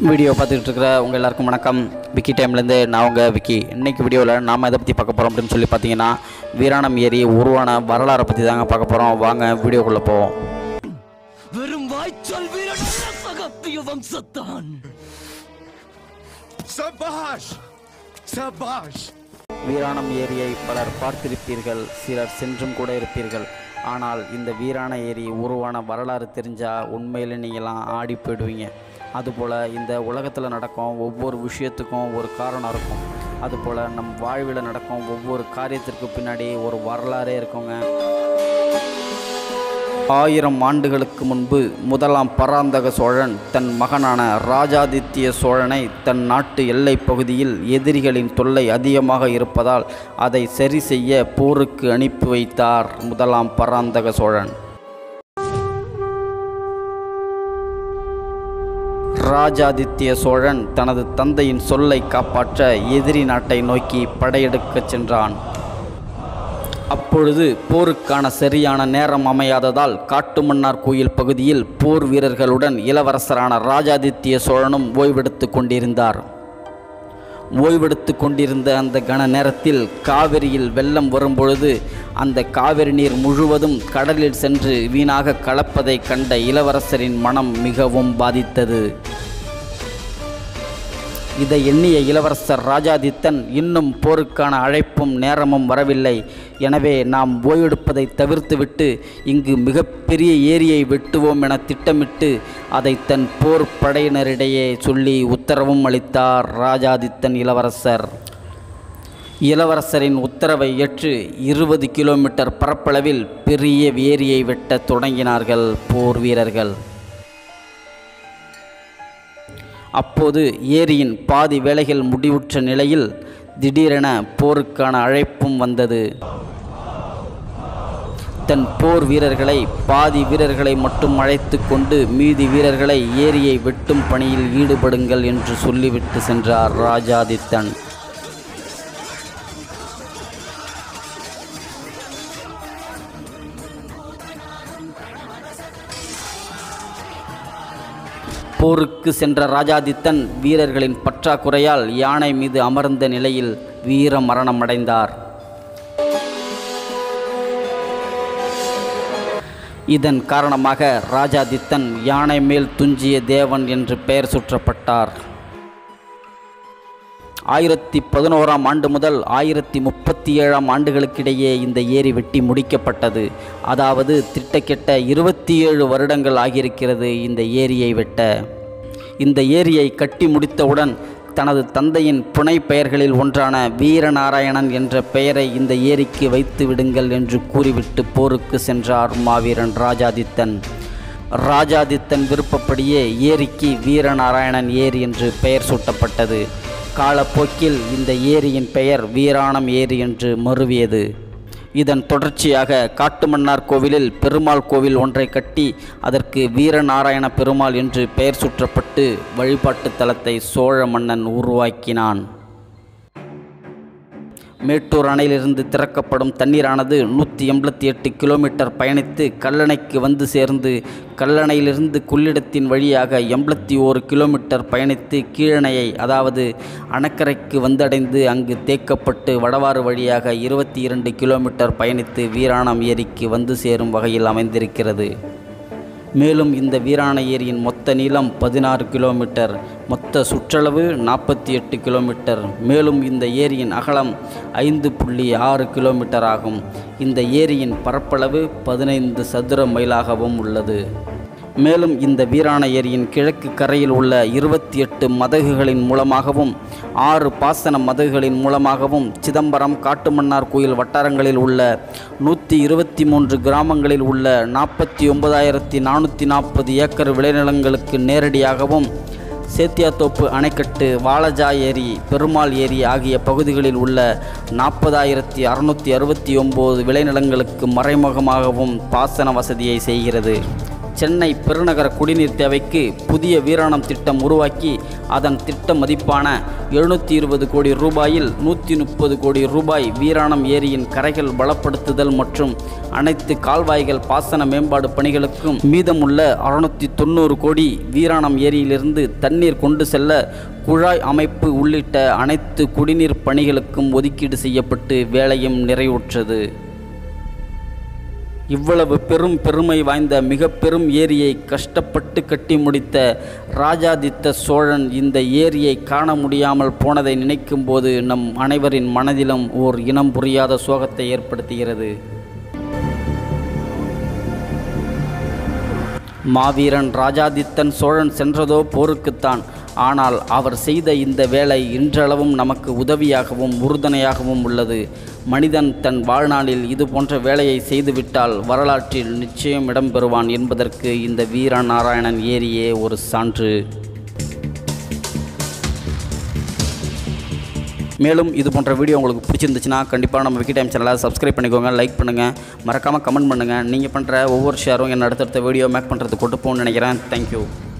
video பார்த்துக்கிட்டு இருக்கிற உங்கள் எல்லாருக்கும் வணக்கம் விக்கி டைம்லேருந்து நான் உங்கள் விக்கி இன்னைக்கு வீடியோவில் நாம் எதை பற்றி பார்க்க போகிறோம் அப்படின்னு சொல்லி பார்த்தீங்கன்னா வீராணம் ஏரி உருவான வரலாறை பற்றி தாங்க பார்க்க போகிறோம் வாங்க வீடியோக்குள்ளே போவோம் வெறும் வாய்ச்சொல் வீரனல்ல சகப்பிய வம்சத்தான் சபாஷ் சபாஷ் வீராணம் ஏரியை பலர் பார்த்திருப்பீர்கள் சிலர் சென்றும் கூட இருப்பீர்கள் ஆனால் இந்த வீராண ஏரி உருவான வரலாறு தெரிஞ்சால் உண்மையில் நீங்களாம் ஆடி போயிடுவீங்க அதுபோல் இந்த உலகத்தில் நடக்கும் ஒவ்வொரு விஷயத்துக்கும் ஒரு காரணம் இருக்கும் அதுபோல் நம் வாழ்வில் நடக்கும் ஒவ்வொரு காரியத்திற்கு பின்னாடி ஒரு வரலாறே இருக்குங்க ஆயிரம் ஆண்டுகளுக்கு முன்பு முதலாம் பராந்தக சோழன் தன் மகனான ராஜாதித்ய சோழனை தன் நாட்டு எல்லைப் பகுதியில் எதிரிகளின் தொல்லை அதிகமாக இருப்பதால் அதை சரி செய்ய போருக்கு அனுப்பி வைத்தார் முதலாம் பராந்தக சோழன் ராஜாதித்ய சோழன் தனது தந்தையின் சொல்லை காப்பாற்ற எதிரி நாட்டை நோக்கி படையெடுக்கச் சென்றான் அப்பொழுது போருக்கான சரியான நேரம் அமையாததால் காட்டுமன்னார் கோயில் பகுதியில் போர் வீரர்களுடன் இளவரசரான ராஜாதித்ய சோழனும் ஓய்வெடுத்து கொண்டிருந்தார் ஓய்வெடுத்து கொண்டிருந்த அந்த கன நேரத்தில் காவிரியில் வெள்ளம் வரும்பொழுது அந்த காவிரி நீர் முழுவதும் கடலில் சென்று வீணாக கலப்பதைக் கண்ட இளவரசரின் மனம் மிகவும் பாதித்தது இதை எண்ணிய இளவரசர் ராஜாதித்தன் இன்னும் போருக்கான அழைப்பும் நேரமும் வரவில்லை எனவே நாம் ஓய்வெடுப்பதை தவிர்த்துவிட்டு இங்கு மிகப்பெரிய ஏரியை வெட்டுவோம் என திட்டமிட்டு அதை தன் போர் படையினரிடையே சொல்லி உத்தரவும் அளித்தார் ராஜாதித்தன் இளவரசர் இளவரசரின் உத்தரவை ஏற்று இருபது கிலோமீட்டர் பரப்பளவில் பெரிய ஏரியை வெட்டத் தொடங்கினார்கள் போர் வீரர்கள் அப்போது ஏரியின் பாதி வேலைகள் முடிவுற்ற நிலையில் திடீரென போருக்கான அழைப்பும் வந்தது தன் போர் வீரர்களை பாதி வீரர்களை மட்டும் அழைத்து கொண்டு மீதி வீரர்களை ஏரியை வெட்டும் பணியில் ஈடுபடுங்கள் என்று சொல்லிவிட்டு சென்றார் ராஜாதித்தன் போருக்கு சென்ற ராஜாதித்தன் வீரர்களின் பற்றாக்குறையால் யானை மீது அமர்ந்த நிலையில் வீர மரணம் அடைந்தார் இதன் காரணமாக ராஜாதித்தன் யானை மேல் துஞ்சிய தேவன் என்று பெயர் சுற்றப்பட்டார் ஆயிரத்தி பதினோராம் ஆண்டு முதல் ஆயிரத்தி முப்பத்தி ஏழாம் ஆண்டுகளுக்கிடையே இந்த ஏரி வெட்டி முடிக்கப்பட்டது அதாவது திட்டக்கெட்ட இருபத்தி ஏழு வருடங்கள் ஆகியிருக்கிறது இந்த ஏரியை வெட்ட இந்த ஏரியை கட்டி முடித்தவுடன் தனது தந்தையின் புனை பெயர்களில் ஒன்றான வீரநாராயணன் என்ற பெயரை இந்த ஏரிக்கு வைத்து விடுங்கள் என்று கூறிவிட்டு போருக்கு சென்றார் மாவீரன் ராஜாதித்தன் ராஜாதித்தன் விருப்பப்படியே ஏரிக்கு வீரநாராயணன் ஏரி என்று பெயர் சூட்டப்பட்டது காலப்போக்கில் இந்த ஏரியின் பெயர் வீராணம் ஏரி என்று மருவியது இதன் தொடர்ச்சியாக காட்டுமன்னார் கோவிலில் பெருமாள் கோவில் ஒன்றை கட்டி அதற்கு வீரநாராயண பெருமாள் என்று பெயர் சுற்றப்பட்டு வழிபாட்டுத் தலத்தை சோழ மன்னன் உருவாக்கினான் மேட்டூர் அணையிலிருந்து திறக்கப்படும் தண்ணீரானது நூற்றி எண்பத்தி எட்டு கிலோமீட்டர் பயணித்து கல்லணைக்கு வந்து சேர்ந்து கல்லணையிலிருந்து கொள்ளிடத்தின் வழியாக எண்பத்தி ஓரு கிலோமீட்டர் பயணித்து கீழணையை அதாவது அணக்கரைக்கு வந்தடைந்து அங்கு தேக்கப்பட்டு வடவாறு வழியாக இருபத்தி இரண்டு கிலோமீட்டர் பயணித்து வீராணம் ஏரிக்கு வந்து சேரும் வகையில் அமைந்திருக்கிறது மேலும் இந்த வீராண ஏரியின் மொத்த நீளம் பதினாறு கிலோமீட்டர் மொத்த சுற்றளவு நாற்பத்தி எட்டு கிலோமீட்டர் மேலும் இந்த ஏரியின் அகலம் ஐந்து புள்ளி ஆறு கிலோமீட்டர் ஆகும் இந்த ஏரியின் பரப்பளவு பதினைந்து சதுர மைலாகவும் உள்ளது மேலும் இந்த வீராண ஏரியின் கிழக்கு கரையில் உள்ள இருபத்தி எட்டு மதகுகளின் மூலமாகவும் ஆறு பாசன மதகுகளின் மூலமாகவும் சிதம்பரம் காட்டுமன்னார் கோயில் வட்டாரங்களில் உள்ள நூற்றி இருபத்தி மூன்று கிராமங்களில் உள்ள நாற்பத்தி ஒன்பதாயிரத்தி நானூற்றி நாற்பது ஏக்கர் விளைநிலங்களுக்கு நேரடியாகவும் சேத்தியாத்தோப்பு அணைக்கட்டு வாலஜா ஏரி பெருமாள் ஏரி ஆகிய பகுதிகளில் உள்ள நாற்பதாயிரத்தி அறுநூற்றி அறுபத்தி ஒம்பது விளைநிலங்களுக்கு மறைமுகமாகவும் பாசன வசதியை செய்கிறது சென்னை பெருநகர குடிநீர் தேவைக்கு புதிய வீராணம் திட்டம் உருவாக்கி அதன் திட்ட மதிப்பான எழுநூற்றி இருபது கோடி ரூபாயில் நூற்றி முப்பது கோடி ரூபாய் வீராணம் ஏரியின் கரைகள் பலப்படுத்துதல் மற்றும் அனைத்து கால்வாய்கள் பாசன மேம்பாடு பணிகளுக்கும் மீதமுள்ள அறுநூற்றி தொண்ணூறு கோடி வீராணம் ஏரியிலிருந்து தண்ணீர் கொண்டு செல்ல குழாய் அமைப்பு உள்ளிட்ட அனைத்து குடிநீர் பணிகளுக்கும் ஒதுக்கீடு செய்யப்பட்டு வேலையும் நிறைவுற்றது இவ்வளவு பெரும் பெருமை வாய்ந்த மிக பெரும் ஏரியை கஷ்டப்பட்டு கட்டி முடித்த ராஜாதித்த சோழன் இந்த ஏரியை காண முடியாமல் போனதை நினைக்கும்போது நம் அனைவரின் மனதிலும் ஓர் இனம் புரியாத சோகத்தை ஏற்படுத்துகிறது மாவீரன் ராஜாதித்தன் சோழன் சென்றதோ போருக்குத்தான் ஆனால் அவர் செய்த இந்த வேலை இன்றளவும் நமக்கு உதவியாகவும் உறுதுணையாகவும் உள்ளது மனிதன் தன் வாழ்நாளில் இது போன்ற வேலையை செய்துவிட்டால் வரலாற்றில் நிச்சயம் இடம்பெறுவான் என்பதற்கு இந்த வீர நாராயணன் ஏரியே ஒரு சான்று மேலும் இது போன்ற வீடியோ உங்களுக்கு பிடிச்சிருந்துச்சுன்னா கண்டிப்பாக நம்ம விக்கி டைம் சேனலை சப்ஸ்கிரைப் பண்ணிக்கோங்க லைக் பண்ணுங்கள் மறக்காமல் கமெண்ட் பண்ணுங்கள் நீங்கள் பண்ணுற ஒவ்வொரு ஷேரும் என்ன அடுத்தடுத்த வீடியோ மேக் பண்ணுறதுக்கு கொண்டு போகணும்னு நினைக்கிறேன் தேங்க்யூ